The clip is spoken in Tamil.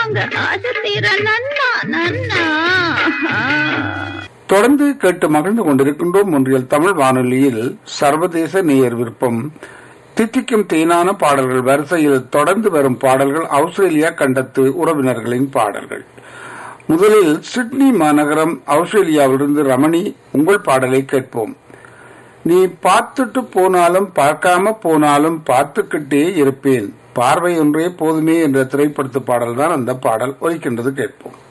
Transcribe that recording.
தாங்க ஆசை தீர நன்னா நன்னா தொடர்ந்து கேட்டு மகிழ்ந்து கொண்டிருக்கின்றோம் ஒன்றியல் தமிழ் வானொலியில் சர்வதேச நேயர் விருப்பம் தித்திக்கும் தேனான பாடல்கள் வரிசையில் தொடர்ந்து வரும் பாடல்கள் ஆஸ்திரேலியா கண்டத்து உறவினர்களின் பாடல்கள் முதலில் சிட்னி மாநகரம் ஆஸ்திரேலியாவிலிருந்து ரமணி உங்கள் பாடலை கேட்போம் நீ பார்த்துட்டு போனாலும் பார்க்காம போனாலும் பார்த்துக்கிட்டே இருப்பேன் பார்வை ஒன்றே போதுமே என்ற திரைப்படத்து பாடல்தான் அந்த பாடல் ஒலிக்கின்றது கேட்போம்